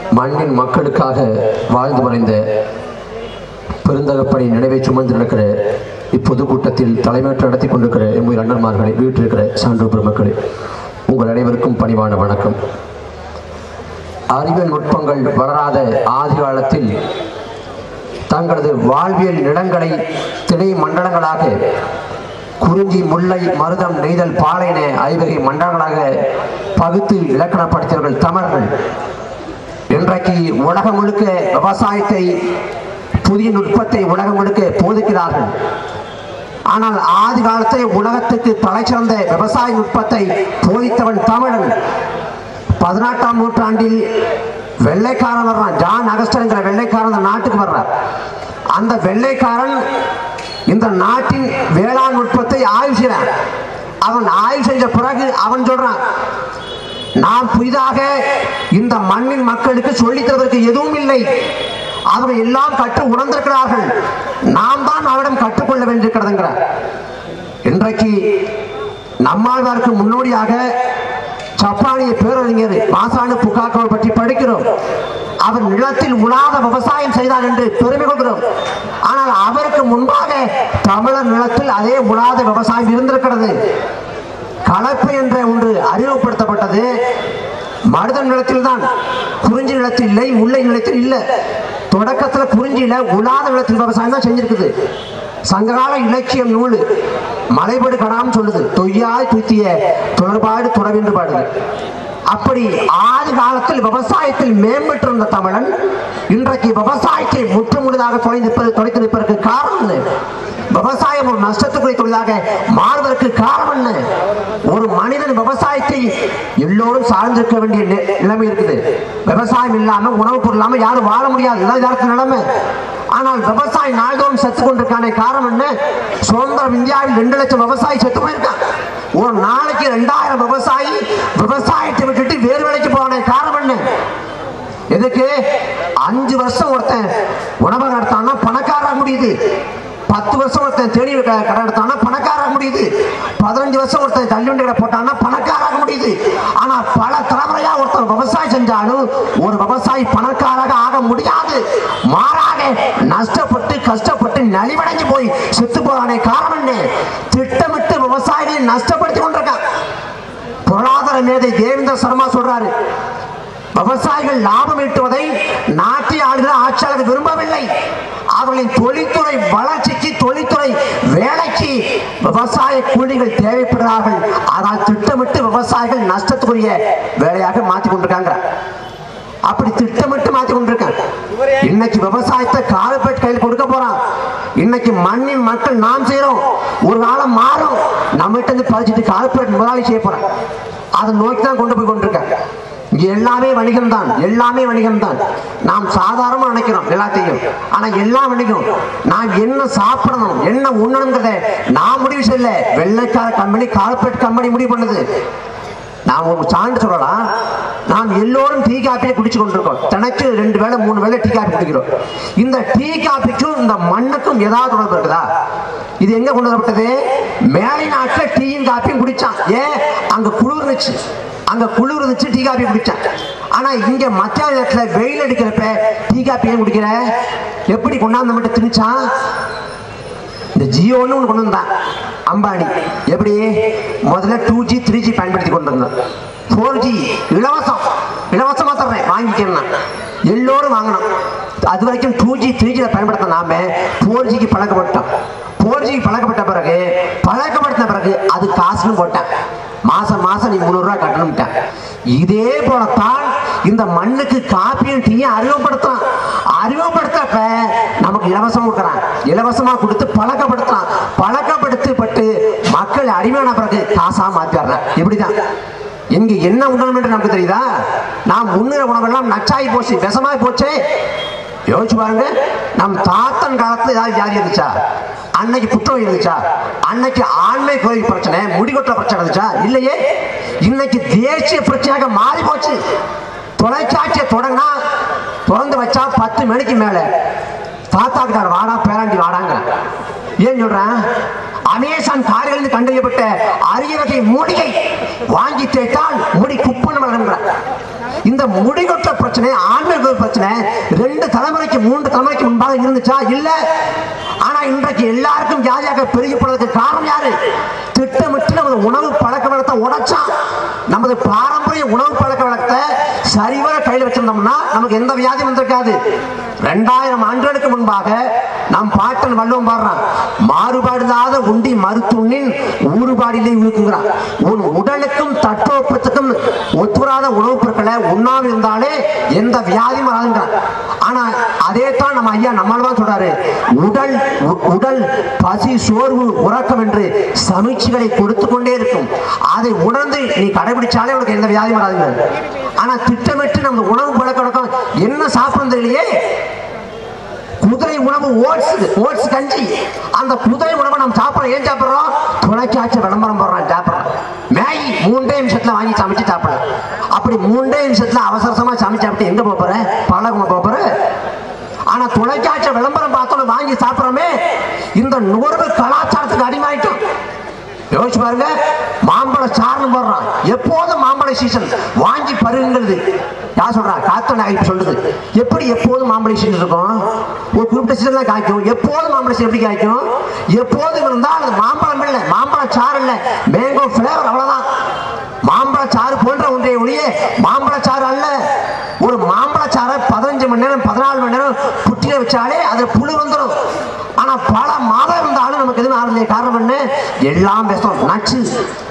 மண்ணின் மக்களுக்காக வாழ்ந்து மறைந்த பெருந்தகப்பணி நினைவை சுமந்து நடக்கிற இப்பொதுக்கூட்டத்தில் தலைமையேற்று நடத்தி கொண்டிருக்கிற எம்முடைய அண்ணன்மார்களை வீட்டிருக்கிற சான்று பெருமக்களே உங்கள் அனைவருக்கும் பணிவான வணக்கம் அறிவியல் நுட்பங்கள் வளராத ஆதி காலத்தில் தங்களது வாழ்வியல் நிலங்களை திணை மண்டலங்களாக குறிஞ்சி முல்லை மருதம் நெய்தல் பாலைன ஐவகை மண்டலங்களாக பகுத்து இலக்கணப்படுத்தியவர்கள் தமிழர்கள் இன்றைக்கு உலகம் முழுக்க விவசாயத்தை புதிய நுட்பத்தை உலகம் முழுக்க போதிக்கிறார்கள் ஆனால் ஆதி காலத்தை உலகத்துக்கு தலை சிறந்த விவசாய நுட்பத்தை போதித்தவன் தமிழன் பதினெட்டாம் நூற்றாண்டில் வெள்ளைக்காரன் வர்றான் ஜான் அகஸ்டன்ங்கிற வெள்ளைக்காரன் இந்த நாட்டுக்கு வர்றான் அந்த வெள்ளைக்காரன் இந்த நாட்டின் வேளாண் நுட்பத்தை ஆய்வு செய்றான் அவன் ஆய்வு செஞ்ச பிறகு அவன் சொல்றான் நாம் புதிதாக இந்த மண்ணின் மக்களுக்கு சொல்லித் தருவதற்கு எதுவும் இல்லை அவர்கள் எல்லாம் கற்று உணர்ந்திருக்கிறார்கள் நாம் தான் அவரிடம் கற்றுக்கொள்ள வேண்டியிருக்கிறதுங்கிறார் இன்றைக்கு நம்மாழ்வாருக்கு முன்னோடியாக ஜப்பானிய பேரறிஞர் மாசானு புகாக்கோவை பற்றி படிக்கிறோம் அவர் நிலத்தில் உழாத விவசாயம் செய்தார் என்று பெருமை கொள்கிறோம் ஆனால் அவருக்கு முன்பாக தமிழர் நிலத்தில் அதே உழாத விவசாயம் இருந்திருக்கிறது கலப்பு என்ற ஒன்று அறிமுகப்படுத்தப்பட்டது மருதம் நிலத்தில் தான் குறிஞ்சி நிலத்தில் இல்லை முல்லை நிலத்தில் இல்லை தொடக்கத்துல குறிஞ்சியில உலாத நிலத்தில் விவசாயம் தான் செஞ்சிருக்குது சங்ககால இலக்கியம் நூல் மலைபடு கடாம் சொல்லுது தொய்யாய் துத்திய தொடர்பாடு துறவென்று பாடுது அப்படி ஆதி காலத்தில் விவசாயத்தில் மேம்பட்டிருந்த தமிழன் இன்றைக்கு விவசாயத்தை முற்றுமுழுதாக தொலைந்து நிற்பது தொலைத்து நிற்பதற்கு காரணம் என்ன விவசாயம் ஒரு நஷ்டத்துக்குரிய தொழிலாக மாறுவதற்கு காரணம் என்ன ஒரு மனிதன் விவசாயத்தை எல்லோரும் சார்ந்திருக்க வேண்டிய நி- நிலைமை இருக்குது விவசாயம் இல்லாம உணவுப் பொருள் இல்லாம யாரும் வாழ முடியாது இதான் இதற்கு நிலைமை ஆனால் விவசாயி நாள்தோறும் செத்து கொண்டிருக்கான காரணம் என்ன சுதந்திரம் இந்தியாவில் ரெண்டு லட்சம் விவசாயி செத்து போயிருக்கான் ஒரு நாளைக்கு ரெண்டாயிரம் விவசாயி விவசாயத்தை விட்டுட்டு வேறு வேலைக்கு போன காரணம் என்ன எதுக்கு அஞ்சு வருஷம் ஒருத்தன் உணவகம் நடத்தான்னா பணக்காரராக முடியுது பத்து வருஷம் ஒருத்தன் தேடி க- கடை எடுத்தான்னா பணக்காரராக முடியுது பதினஞ்சு வருஷம் ஒருத்தன் தள்ளுவண்டி கடை போட்டான்னா பணக்காரராக முடியுது ஆனா பல தலைமுறையா ஒருத்தன் விவசாயம் செஞ்சாலும் ஒரு விவசாயி பணக்காரராக ஆக முடியாது மாறாக நஷ்டப்பட்டு கஷ்டப்பட்டு நலிவடைஞ்சு போய் செத்து போறானே காரணம் என்ன திட்டமிட்டு விவசாயிகளை நஷ்டப்படுத்தி கொண்டிருக்கான் பொருளாதார மேதை தேவேந்திர சர்மா சொல்றாரு விவசாயிகள் லாபம் ஈட்டுவதை நாட்டை ஆளுகிற ஆட்சியாளர் விரும்பவில்லை அவர்களின் தொழில்துறை வளர்ச்சிக்கு தொழில்துறை வேலைக்கு விவசாய கூலிகள் தேவைப்படுகிறார்கள் ஆனால் திட்டமிட்டு விவசாயிகள் நஷ்டத்துக்குரிய வேலையாக மாற்றி கொண்டிருக்காங்க அப்படி திட்டமிட்டு மாத்தி கொண்டிருக்கேன் இன்னைக்கு விவசாயத்தை கார்பரேட் கையில் கொடுக்க போறான் இன்னைக்கு மண்ணின் மக்கள் நாம் செய்யறோம் ஒரு காலம் மாறும் நம்மகிட்ட இருந்து பறிச்சுட்டு கார்பரேட் முதலாளி செய்ய போறான் அதை நோக்கி தான் கொண்டு போய் கொண்டிருக்கேன் இங்க எல்லாமே வணிகம் தான் எல்லாமே வணிகம் தான் நாம் சாதாரணமா நினைக்கிறோம் எல்லாத்தையும் ஆனா எல்லா வணிகம் நான் என்ன சாப்பிடணும் என்ன உண்ணணுங்கிறத நான் முடிவு செய்யல வெள்ளைக்கார கம்பெனி கார்பரேட் கம்பெனி முடிவு பண்ணுது நான் ஒரு சான்று சொல்லலாம் நாம் எல்லோரும் டீ காப்பியை குடிச்சு கொண்டிருக்கோம் தினைக்கு ரெண்டு வேளை மூணு வேளை டீ காப்பி குடிக்கிறோம் இந்த டீ காப்பிக்கும் இந்த மண்ணுக்கும் ஏதாவது தொடர்பு இருக்குதா இது எங்க கொண்டு வரப்பட்டது மேலை நாட்டில் டீயும் காப்பியும் குடிச்சான் ஏன் அங்க குளிர் இருந்துச்சு அங்க குளிர் இருந்துச்சு டீ காப்பி குடிச்சான் ஆனா இங்க மத்திய நேரத்துல வெயில் அடிக்கிறப்ப டீ காப்பி ஏன் குடிக்கிற எப்படி கொண்டாந்து மட்டும் திணிச்சான் இந்த ஜியோன்னு ஒன்று கொண்டு வந்தான் அம்பானி எப்படி முதல்ல டூ ஜி த்ரீ ஜி பயன்படுத்தி கொண்டு வந்தான் ஃபோர் ஜி இலவசம் இலவசமா தர்றேன் வாங்கிக்கிறேன் எல்லோரும் வாங்கணும் அது வரைக்கும் டூ ஜி த்ரீ ஜியில் பயன்படுத்த நாம ஃபோர் ஜிக்கு பழக்கப்பட்டோம் ஃபோர் ஜிக்கு பழக்கப்பட்ட பிறகு பழக்கப்படுத்தின பிறகு அது காசுன்னு போட்டேன் மாசம் மாசம் நீ முந்நூறுரூவா கட்டணும்ட்டேன் இதே போலத்தான் இந்த மண்ணுக்கு காப்பியும் டீயும் அறிமுகப்படுத்துறான் அறிமுகப்படுத்தப்ப நமக்கு இலவசம் கொடுக்குறான் இலவசமா கொடுத்து பழக்கப்படுத்துறான் பழக்கப்படுத்தப்பட்டு மக்கள் அடிமையான பிறகு காசா மாத்திடுறான் இப்படிதான் இங்க என்ன உணவு என்று நமக்கு தெரியுதா நாம் உண்ணுற உணவெல்லாம் நச்சாகி போச்சு விஷமாய் போச்சே யோசிச்சு பாருங்க நம் தாத்தன் காலத்துல ஏதாவது வியாதி இருந்துச்சா அன்னைக்கு புற்றுநோய் இருந்துச்சா அன்னைக்கு ஆண்மை கோயில் பிரச்சனை முடிகொட்ட பிரச்சனை இருந்துச்சா இல்லையே இன்னைக்கு தேசிய பிரச்சனையாக மாறி போச்சு தொலைக்காட்சியை தொடங்கினா திறந்து வச்சா பத்து மணிக்கு மேல தாத்தா கிட்டார் வாடா பேராண்டி வாடாங்க ஏன் சொல்றேன் அமேசான் காரிலிருந்து கண்டறியப்பட்ட அரிய வகை மூலிகை வாங்கி தேய்த்தால் முடி குப்பன் வளர்கின்ற இந்த முடிகொட்ட பிரச்சனை ஆன்மீக பிரச்சனை ரெண்டு தலைமுறைக்கு மூன்று தலைமுறைக்கு முன்பாக இருந்துச்சா இல்ல ஆனா இன்றைக்கு எல்லாருக்கும் வியாதியாக பெருகி போனதுக்கு காரணம் யாரு திட்டமிட்டு நமது உணவு பழக்க வழக்கத்தை உடைச்சான் நமது பாரம்பரிய உணவு பழக்க வழக்கத்தை சரிவர கையில் வச்சிருந்தோம்னா நமக்கு எந்த வியாதியும் வந்திருக்காது ரெண்டாயிரம் ஆண்டுகளுக்கு முன்பாக நம் பாட்டன் வள்ளுவம் பாடுறான் மாறுபாடு இல்லாத உண்டி மருத்துவனின் ஊறுபாடிலே இருக்குங்கிறான் உன் உடலுக்கும் தட்பவெப்பத்துக்கும் ஒத்துவராத உணவுப் பொருட்களை உண்ணாம இருந்தாலே எந்த வியாதியும் வராதுங்கிறான் ஆனா அதே தான் நம்ம ஐயா நம்மளதான் சொல்றாரு உடல் உ- உடல் பசி சோர்வு உறக்கம் என்று சமீட்சிகளை கொடுத்து கொண்டே இருக்கும் அதை உணர்ந்து நீ கடைபிடிச்சாலே உனக்கு எந்த வியாதியும் வராதுங்க ஆனா திட்டமிட்டு நம்ம உணவு பழக்க வழக்கம் என்ன சாப்பிடுறது இல்லையே குதிரை உணவு ஓட்ஸ் ஓட்ஸ் கஞ்சி அந்த குதிரை உணவை நம்ம சாப்பிடுறோம் ஏன் சாப்பிடுறோம் தொலைக்காட்சி விளம்பரம் போடுறோம் சாப்பிடுறோம் மேகி மூன்றே நிமிஷத்துல வாங்கி சமைச்சு சாப்பிடலாம் அப்படி மூன்றே நிமிஷத்துல அவசர அவசரமா சமைச்சு சாப்பிட்டு எங்க போக போற பழகுமா போக போற ஆனா தொலைக்காட்சி விளம்பரம் பார்த்தோம் வாங்கி சாப்பிடுறோமே இந்த நுகர்வு கலாச்சாரத்துக்கு அடிமாயிட்டோம் யோசிச்சு பாருங்க மாம்பழ சாறுன்னு போடுறான் எப்போதும் மாம்பழ சீசன் வாங்கி பருகுங்கிறது யார் சொல்றா காத்த நகை சொல்லுது எப்படி எப்போதும் மாம்பழ சீசன் இருக்கும் ஒரு குறிப்பிட்ட சீசன் தான் காய்க்கும் எப்போதும் மாம்பழ சீசன் எப்படி காய்க்கும் எப்போதும் இருந்தால் அது மாம்பழம் இல்லை மாம்பழ சாறு இல்லை மேங்கோ ஃபிளேவர் அவ்வளவுதான் மாம்பழ சாறு போன்ற ஒன்றை ஒழிய மாம்பழ சாறு அல்ல ஒரு மாம்பழ சாறை பதினஞ்சு மணி நேரம் பதினாலு மணி நேரம் புட்டில வச்சாலே அது புழு வந்துடும் ஆனா பல மாதம் இருந்தாலும் நமக்கு எதுவும் ஆறுதலே காரணம் என்ன எல்லாம் விஷம் நச்சு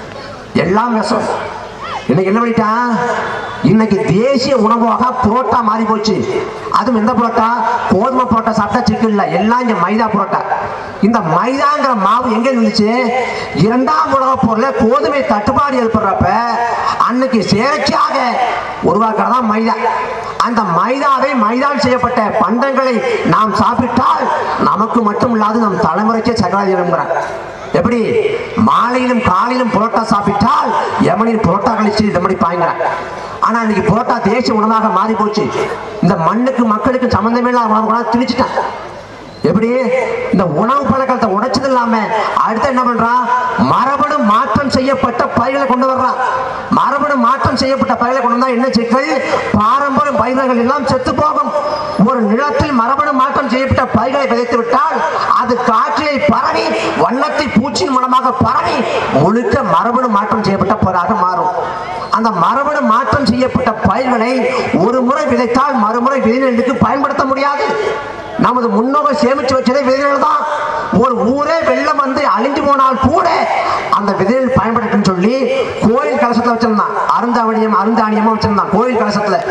எல்லாம் விஷம் இன்னைக்கு என்ன பண்ணிட்டான் இன்னைக்கு தேசிய உணவாக புரோட்டா மாறி போச்சு அதுவும் எந்த புரோட்டா கோதுமை புரோட்டா சாப்பிட்டா சிக்கன் இல்லை எல்லாம் இங்க மைதா புரோட்டா இந்த மைதாங்கிற மாவு எங்க இருந்துச்சு இரண்டாம் உலக போர்ல கோதுமை தட்டுப்பாடு ஏற்படுறப்ப அன்னைக்கு செயற்கையாக உருவாக்குறதா மைதா அந்த மைதாவை மைதால் செய்யப்பட்ட பண்டங்களை நாம் சாப்பிட்டால் நமக்கு மட்டும் இல்லாது நம் தலைமுறைக்கே சக்கராதி விரும்புகிறார் எப்படி மாலையிலும் காலையிலும் புரோட்டா சாப்பிட்டால் யமனின் புரோட்டா கழிச்சு இதமடி பாய்ங்கிறார் ஆனா இன்னைக்கு புரோட்டா தேசிய உணவாக மாறி போச்சு இந்த மண்ணுக்கு மக்களுக்கு சம்பந்தமே இல்லாத உணவு கூட திணிச்சிட்டான் எப்படி இந்த உணவு பழக்கத்தை உடைச்சது இல்லாம அடுத்து என்ன பண்றான் மரபணு மாற்றம் செய்யப்பட்ட பயிர்களை கொண்டு வர்றான் மரபணு மாற்றம் செய்யப்பட்ட பயிர்களை கொண்டு வந்தா என்ன சிக்கல் பாரம்பரிய பயிர்கள் எல்லாம் செத்து போகும் ஒரு நிலத்தில் மரபணு மாற்றம் செய்யப்பட்ட பயிர்களை விதைத்து விட்டால் அது காற்றிலே பரவி வண்ணத்தை பூச்சியின் மூலமாக பரவி முழுக்க மரபணு மாற்றம் செய்யப்பட்ட பயிராக மாறும் அந்த மரபணு மாற்றம் செய்யப்பட்ட பயிர்களை ஒரு முறை விதைத்தால் மறுமுறை விதைநெல்லுக்கு பயன்படுத்த முடியாது நமது முன்னோர்கள் சேமிச்சு வச்சதே விதைகள் தான் ஒரு ஊரே வெள்ளம் வந்து அழிஞ்சு போனால் கூட அந்த விதைகள் பயன்படுத்தும் சொல்லி கோயில் கலசத்துல வச்சிருந்தான் அருந்தாவணியம் அருந்தாணியமா வச்சிருந்தான் கோயில் கலசத்துல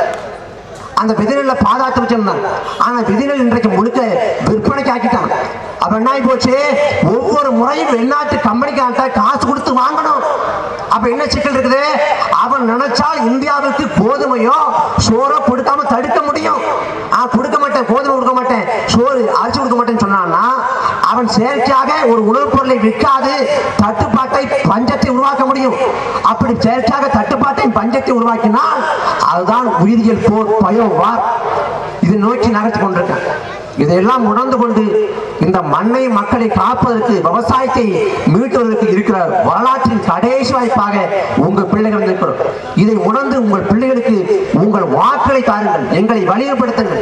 அந்த விதிநில பாதுகாத்து வச்சிருந்தான் ஆனா விதிநில் இன்றைக்கு முழுக்க விற்பனைக்கு ஆக்கிட்டான் அப்ப என்ன ஆகி போச்சு ஒவ்வொரு முறையும் வெளிநாட்டு கம்பெனிக்கார்ட்ட காசு கொடுத்து வாங்கணும் அப்ப என்ன சிக்கல் இருக்குது அவன் நினைச்சால் இந்தியாவுக்கு கோதுமையோ சோறோ கொடுக்காம தடுக்க முடியும் ஆ கொடுக்க மாட்டேன் கோதுமை கொடுக்க மாட்டேன் சோறு அரிசி கொடுக்க மாட்டேன்னு சொன்னான்னா அவன் செயற்கையாக ஒரு உணவுப் பொருளை விற்காது தட்டுப்பாட்டை பஞ்சத்தை உருவாக்க முடியும் அப்படி செயற்கையாக தட்டுப்பாட்டை பஞ்சத்தை உருவாக்கினால் அதுதான் உயிரியல் போர் பயோ வார் இது நோக்கி நகர்த்தி கொண்டிருக்கேன் இதையெல்லாம் உணர்ந்து கொண்டு இந்த மண்ணை மக்களை காப்பதற்கு விவசாயத்தை மீட்டுவதற்கு இருக்கிற வரலாற்றின் கடைசி வாய்ப்பாக உங்கள் பிள்ளைகள் இருக்கிறோம் இதை உணர்ந்து உங்கள் பிள்ளைகளுக்கு உங்கள் வாக்களை தாருங்கள் எங்களை வலிமைப்படுத்துங்கள்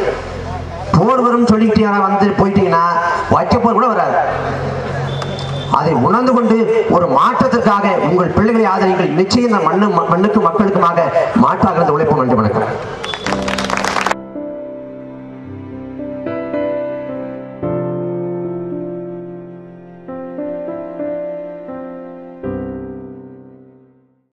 போர் வரும் சொல்லிட்டு வந்து போயிட்டீங்கன்னா வைக்க போர் கூட வராது அதை உணர்ந்து கொண்டு ஒரு மாற்றத்திற்காக உங்கள் பிள்ளைகளை ஆதரிங்கள் நிச்சயம் இந்த மண்ணு மண்ணுக்கு மக்களுக்குமாக மாற்றாகிறது உழைப்போம் என்று வணக்கம்